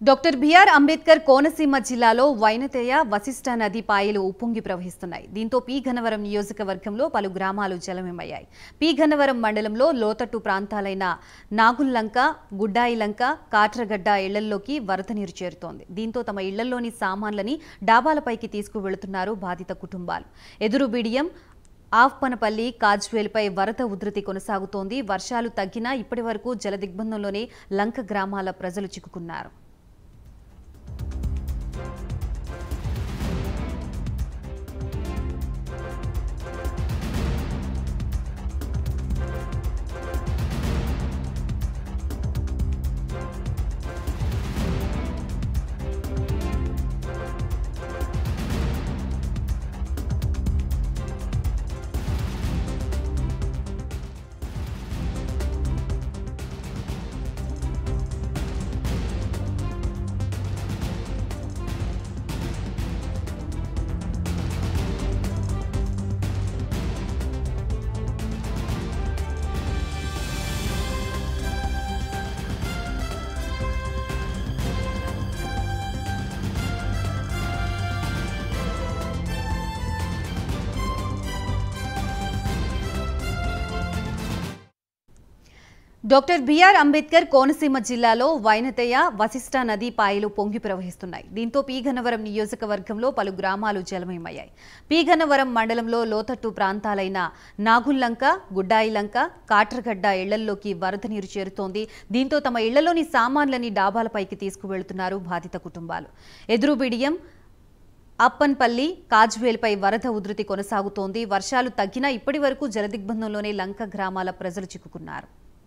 doctor BR Ambedkar Konaseema జిల్లాలో వైనతేయ వశిష్ట నది పాయలు ఉప్పొంగి ప్రవహిస్తున్నాయి దీంతో పి గన్నవరం నియోజకవర్గంలో పలు గ్రామాలు జలమయమయ్యాయి పి గన్నవరం మండలంలో లోతట్టు ప్రాంతాలైన నాగుల్లంక గుడ్డాయిలంక కాట్రగడ్డ ఇళ్లల్లోకి వరద నీరు చేరుతోంది దీంతో తమ ఇళ్లలోని సామాన్లని డాబాలపైకి తీసుకువెళుతున్నారు బాధిత కుటుంబాలు ఎదురు బిడియం ఆఫ్పనపల్లి కాజ్వేల్పై వరద ఉధృతి కొనసాగుతోంది వర్షాలు తగ్గినా ఇప్పటి వరకు జల దిగ్బంధంలోనే లంక గ్రామాల ప్రజలు చిక్కుకున్నారు డాక్టర్ బిఆర్ అంబేద్కర్ కోనసీమ జిల్లాలో వైనతేయ వశిష్ట నది పాయలు పొంగి ప్రవహిస్తున్నాయి దీంతో పీగన్నవరం నియోజకవర్గంలో పలు గ్రామాలు జలమయమయ్యాయి పీగన్నవరం మండలంలో లోతట్టు ప్రాంతాలైన నాగుల్లంక గుడ్డాయిలంక కాట్రగడ్డ ఇళ్లల్లోకి వరద నీరు చేరుతోంది దీంతో తమ ఇళ్లలోని సామాన్లని డాబాలపైకి తీసుకువెళుతున్నారు బాధిత కుటుంబాలు ఎదురు బిడియం అప్పన్పల్లి కాజ్వేల్పై వరద ఉధృతి కొనసాగుతోంది వర్షాలు తగ్గినా ఇప్పటి వరకు జలదిగ్బంధంలోనే లంక గ్రామాల ప్రజలు చిక్కుకున్నారు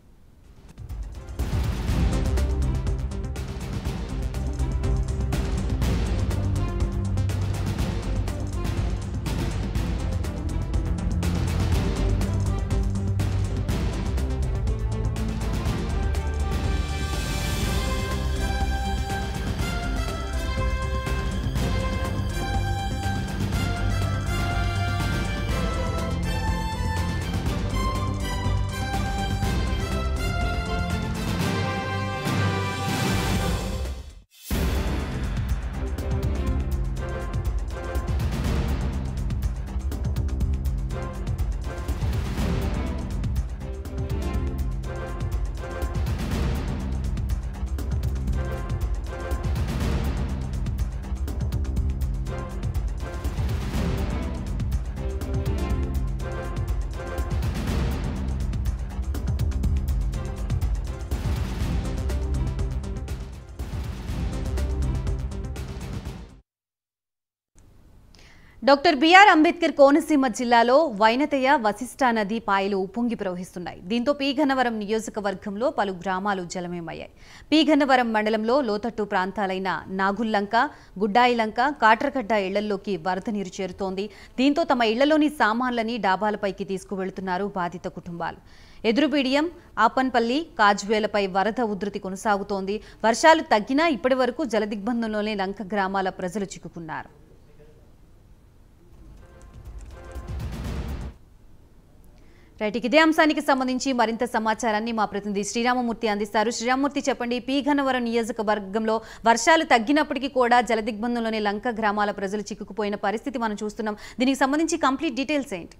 డాక్టర్ బిఆర్ అంబేద్కర్ కోనసీమ జిల్లాలో వైనతేయ వశిష్ట నది పాయలు ఉప్పొంగి ప్రవహిస్తున్నాయి దీంతో పీగన్నవరం నియోజకవర్గంలో పలు గ్రామాలు జలమయమయ్యాయి పీగన్నవరం మండలంలో లోతట్టు ప్రాంతాలైన నాగుల్లంక గుడ్డాయిలంక కాట్రగడ్డ ఇళ్లల్లోకి వరద నీరు చేరుతోంది దీంతో తమ ఇళ్లలోని సామాన్లని డాబాలపైకి తీసుకువెళుతున్నారు బాధిత కుటుంబాలు ఎదురుబీడియం ఆపన్పల్లి కాజ్వేలపై వరద ఉధృతి కొనసాగుతోంది వర్షాలు తగ్గినా ఇప్పటి వరకు జలదిగ్బంధంలోనే లంక గ్రామాల ప్రజలు చిక్కుకున్నారు రైట్ ఇక ఇదే అంశానికి సంబంధించి మరింత సమాచారాన్ని మా ప్రతినిధి శ్రీరామమూర్తి అందిస్తారు శ్రీరామమూర్తి చెప్పండి పీ గన్నవరం నియోజకవర్గంలో వర్షాలు తగ్గినప్పటికీ కూడా జలదిగ్బంధంలోని లంక గ్రామాల ప్రజలు చిక్కుకుపోయిన పరిస్థితి మనం చూస్తున్నాం దీనికి సంబంధించి కంప్లీట్ డీటెయిల్స్ ఏంటి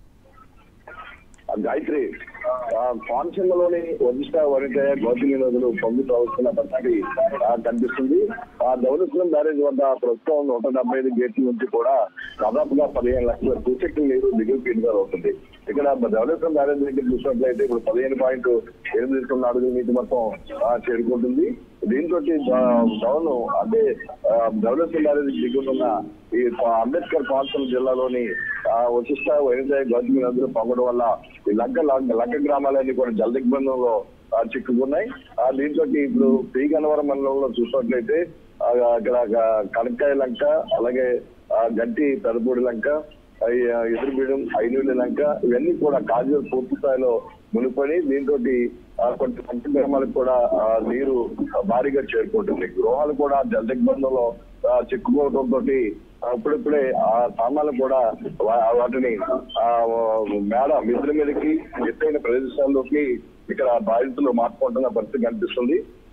గాయత్రి ఆ, కోనసీమలోని వదిష్ట వనిత గౌతమి నదులు పొంగి ప్రవహిస్తున్న పరిస్థితి ఆ, కనిపిస్తుంది ఆ ధవళేశ్వరం బ్యారేజ్ వద్ద ప్రస్తుతం నూట డెబ్బై ఐదు గేట్ల నుంచి కూడా దాదాపుగా పదిహేను లక్షల క్యూసెక్ల నీరు దిగువ పీడుగా అవుతుంది ఇక్కడ ధవళేశ్వరం బ్యారేజ్ దగ్గర చూసినట్లయితే ఇప్పుడు పదిహేను పాయింట్ ఎనిమిది సున్నా అడుగుల నీటి మొత్తం ఆ, చేరుకుంటుంది దీంతో డౌన్ అంటే ఆ, ధవళేశ్వరం బ్యారేజ్ దిగుతున్న ఈ అంబేద్కర్ కోనసీమ జిల్లాలోని ఆ, వశిష్ట వైద్య గౌతమి నదులు పొంగడం వల్ల ఈ లంక లంక గ్రామాలన్నీ కూడా జల దిగ్బంధంలో ఆ, చిక్కుకున్నాయి ఆ, దీంతో ఇప్పుడు శ్రీగన్నవరం మండలంలో చూసినట్లయితే ఆ, అక్కడ కనకాయ లంక అలాగే ఆ, గంటి పెదపూడి లంక ఆ, ఎదురుబీడం ఐనూలి లంక ఇవన్నీ కూడా కాజు పూర్తి స్థాయిలో మునిపోయి దీంతో కొన్ని పంట గ్రామాలకు కూడా ఆ, నీరు భారీగా చేరుకుంటుంది గృహాలు కూడా జల దిగ్బంధంలో ఆ, చిక్కుకోవడంతో అప్పుడిప్పుడే ఆ సామాన్లు కూడా వా- వాటిని ఆ మేడ మిద్ర మీదకి ఎత్తైన ప్రదేశాల్లోకి ఇక్కడ బాధితులు మార్చుకుంటున్న పరిస్థితి కనిపిస్తుంది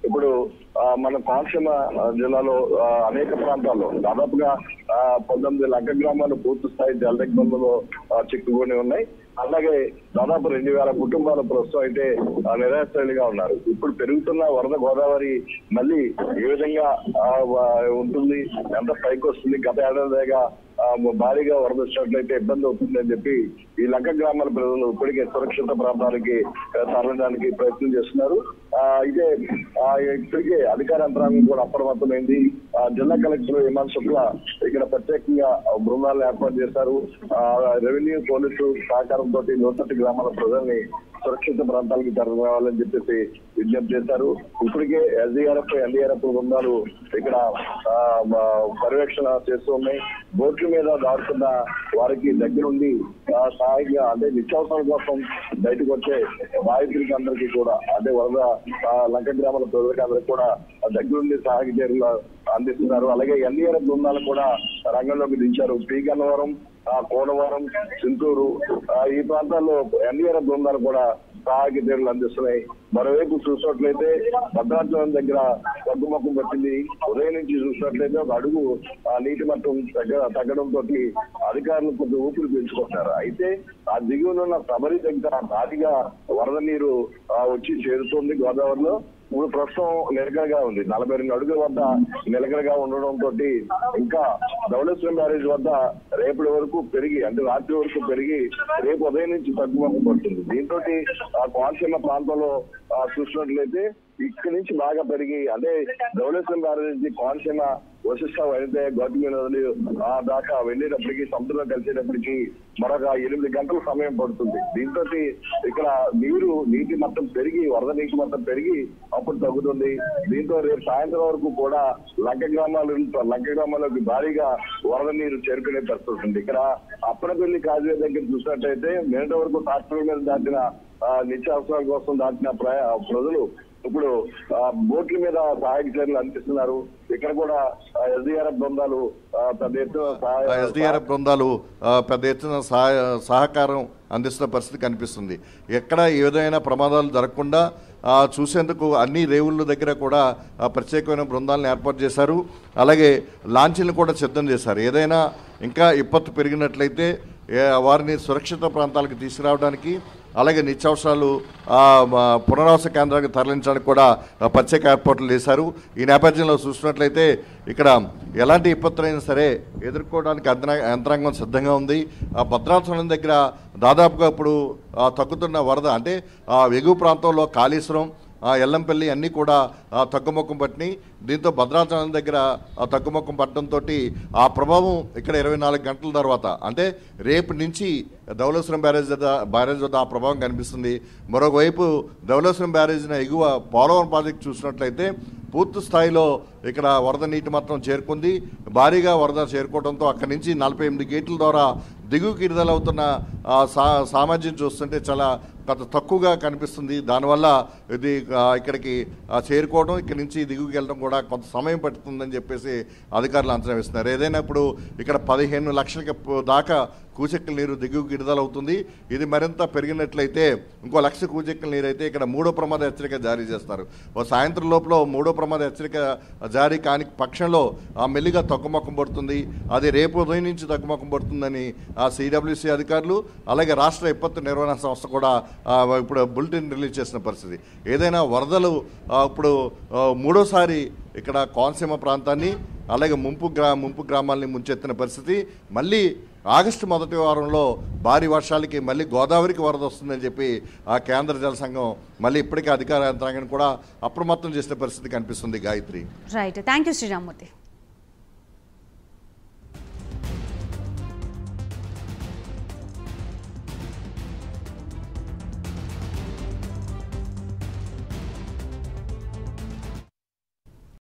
ఇప్పుడు ఆ, మన కోనసీమ ఆ, జిల్లాలో ఆ, అనేక ప్రాంతాల్లో దాదాపుగా ఆ, పంతొమ్మిది లంక గ్రామాలు పూర్తి స్థాయి జలదిగ్బంధంలో ఆ, చిక్కుకొని ఉన్నాయి అలాగే దాదాపు రెండు వేల కుటుంబాలు ప్రస్తుతం అయితే ఆ, నిరాశ్రయులుగా ఉన్నారు ఇప్పుడు పెరుగుతున్న వరద గోదావరి మళ్ళీ ఏ విధంగా ఆ, వా- ఉంటుంది ఎంత పైకి వస్తుంది గత ఏడాదిగా ఆ, భారీగా వరద వచ్చినట్లయితే ఇబ్బంది అవుతుంది అని చెప్పి ఈ లంక గ్రామాల ప్రజలు ఇప్పటికే సురక్షిత ప్రాంతాలకి ఆ, తరలడానికి ప్రయత్నం చేస్తున్నారు ఆ, అయితే ఆ, ఇప్పటికే అధికార యంత్రాంగం కూడా అప్రమత్తమైంది ఆ, జిల్లా కలెక్టర్ హిమాన్ శుక్ల ఇక్కడ ప్రత్యేకంగా బృందాలను ఏర్పాటు చేశారు ఆ, రెవెన్యూ పోలీసు సహకారంతో నూతటి గ్రామాల ప్రజల్ని సురక్షిత ప్రాంతాలకి తరలిరావాలని చెప్పేసి విజ్ఞప్తి చేశారు ఇప్పటికే ఎస్డీఆర్ఎఫ్ ఎన్డీఆర్ఎఫ్ బృందాలు ఇక్కడ ఆ, మ- పర్యవేక్షణ చేస్తూ ఉన్నాయి బోట్ల మీద దాడుతున్న వారికి దగ్గరుండి ఆ, సహాయంగా అంటే నిత్యావసరాల కోసం బయటకు వచ్చే బాధితులకి అందరికీ కూడా అంటే వరద ఆ, లంక గ్రామాల ప్రజలకి అందరికీ కూడా ఆ దగ్గరుండి సహాయక చర్యలు అందిస్తున్నారు అలాగే ఎన్డీఆర్ఎఫ్ బృందాలు కూడా రంగంలోకి దించారు పీ గన్నవరం ఆ కోనవరం చింతూరు ఆ, ఈ ప్రాంతాల్లో ఎన్డీఆర్ఎఫ్ బృందాలు కూడా సహాయక చర్యలు అందిస్తున్నాయి మరోవైపు చూసినట్లయితే భద్రాచలం దగ్గర తగ్గుముఖం పట్టింది ఉదయం నుంచి చూసినట్లయితే ఒక అడుగు ఆ నీటి మట్టం తగ్గ తగ్గడం తోటి అధికారులు కొంచెం ఊపిరి పీల్చుకుంటున్నారు అయితే ఆ దిగువన ఉన్న శబరి దగ్గర భారీగా వరద నీరు ఆ, వచ్చి చేరుతుంది గోదావరిలో ఇప్పుడు ప్రస్తుతం నిలకడగా ఉంది నలభై రెండు అడుగుల వద్ద నిలకడగా ఉండడం తోటి ఇంకా ధవళేశ్వరం బ్యారేజ్ వద్ద రేపటి వరకు పెరిగి అంటే రాత్రి వరకు పెరిగి రేపు ఉదయం నుంచి తగ్గుముఖం పడుతుంది దీంతో ఆ కోనసీమ ప్రాంతంలో ఆ, చూసినట్లయితే ఇక్కడి నుంచి బాగా పెరిగి అంటే ధవళేశ్వరం బ్యారేజ్ నుంచి కోనసీమ వశిష్ట వనితే గౌతమి నదులు ఆ దాకా వెళ్ళేటప్పటికి సముద్రంలో కలిసేటప్పటికి మరొక ఎనిమిది గంటల సమయం పడుతుంది దీంతో ఇక్కడ నీరు నీటి మట్టం పెరిగి వరద నీటి మట్టం పెరిగి అప్పుడు తగ్గుతుంది దీంతో రేపు సాయంత్రం వరకు కూడా లంక గ్రామాలు లంక గ్రామాల్లోకి భారీగా వరద నీరు చేరుకునే పరిస్థితి ఉంటుంది ఇక్కడ అప్పనపల్లి కాజువే దగ్గర చూసినట్టయితే నిన్నటి వరకు ట్రాక్టర్ల మీద దాటిన ఆ, నిత్యావసరాల కోసం దాటిన ప్రయా- ప్రజలు ఇప్పుడు ఆ, బోట్ల మీద సహాయక చర్యలు అందిస్తున్నారు ఇక్కడ కూడా ఎస్డీఆర్ఎఫ్ బృందాలు ఆ, పెద్ద ఎత్తున సహాయ ఎస్డిఆర్ఎఫ్ బృందాలు ఆ, పెద్ద ఎత్తున సహాయ సహకారం అందిస్తున్న పరిస్థితి కనిపిస్తుంది ఎక్కడ ఏ విధమైన ప్రమాదాలు జరగకుండా ఆ, చూసేందుకు అన్ని రేవుల దగ్గర కూడా ఆ, ప్రత్యేకమైన బృందాలను ఏర్పాటు చేశారు అలాగే లాంచీలను కూడా సిద్ధం చేశారు ఏదైనా ఇంకా విపత్తు పెరిగినట్లయితే ఏ- వారిని సురక్షిత ప్రాంతాలకు తీసుకురావడానికి అలాగే నిత్యావసరాలు ఆ, మ- పునరావాస కేంద్రానికి తరలించడానికి కూడా ఆ, ప్రత్యేక ఏర్పాట్లు చేశారు ఈ నేపథ్యంలో చూసినట్లయితే ఇక్కడ ఎలాంటి విపత్తులైనా సరే ఎదుర్కోవడానికి అదన యంత్రాంగం సిద్ధంగా ఉంది ఆ భద్రాచలం దగ్గర దాదాపుగా ఇప్పుడు ఆ, తగ్గుతున్న వరద అంటే ఆ ఎగువ ప్రాంతంలో కాళేశ్వరం ఆ ఎల్లంపల్లి అన్నీ కూడా ఆ తగ్గుముఖం పట్టినాయి దీంతో భద్రాచలం దగ్గర ఆ తగ్గుముఖం పట్టడంతో ఆ ప్రభావం ఇక్కడ ఇరవై నాలుగు గంటల తర్వాత అంటే రేపు నుంచి ధవళేశ్వరం బ్యారేజ్ వద్ద బ్యారేజ్ వద్ద ఆ ప్రభావం కనిపిస్తుంది మరొకవైపు ధవళేశ్వరం బ్యారేజ్న ఎగువ పోలవరం ప్రాజెక్ట్ చూసినట్లయితే పూర్తి స్థాయిలో ఇక్కడ వరద నీటి మాత్రం చేరుకుంది భారీగా వరద చేరుకోవడంతో అక్కడి నుంచి నలభై ఎనిమిది గేట్ల ద్వారా దిగువకి విడుదలవుతున్న ఆ, సా సామర్థ్యం చూస్తుంటే చాలా కొంత తక్కువగా కనిపిస్తుంది దానివల్ల ఇది ఆ, ఇక్కడికి ఆ, చేరుకోవడం ఇక్కడి నుంచి దిగువకి వెళ్ళడం కూడా కొంత సమయం పడుతుందని చెప్పేసి అధికారులు అంచనా వేస్తున్నారు ఏదైనా ఇప్పుడు ఇక్కడ పదిహేను లక్షలకి ప- దాకా కూచెక్కల నీరు దిగువకి విడుదలవుతుంది ఇది మరింత పెరిగినట్లయితే ఇంకో లక్ష కూచెక్కల నీరు అయితే ఇక్కడ మూడో ప్రమాద హెచ్చరిక జారీ చేస్తారు ఓ సాయంత్రం లోపల మూడో ప్రమాద హెచ్చరిక జారీ కాని పక్షంలో ఆ మెల్లిగా తగ్గుముఖం పడుతుంది అది రేపు ఉదయం నుంచి తగ్గుముఖం పడుతుందని ఆ సిడబ్ల్యూసీ అధికారులు అలాగే రాష్ట్ర విపత్తు నిర్వహణ సంస్థ కూడా ఆ, ఇప్పుడు బులెటిన్ రిలీజ్ చేసిన పరిస్థితి ఏదైనా వరదలు ఆ, ఇప్పుడు ఆ, మూడోసారి ఇక్కడ కోనసీమ ప్రాంతాన్ని అలాగే ముంపు గ్రా ముంపు గ్రామాల్ని ముంచెత్తిన పరిస్థితి మళ్ళీ ఆగస్టు మొదటి వారంలో భారీ వర్షాలకి మళ్ళీ గోదావరికి వరద వస్తుందని చెప్పి ఆ కేంద్ర జల సంఘం మళ్ళీ ఇప్పటికే అధికార యంత్రాంగాన్ని కూడా అప్రమత్తం చేసిన పరిస్థితి కనిపిస్తుంది Gayatri right thank you Sriramamurthy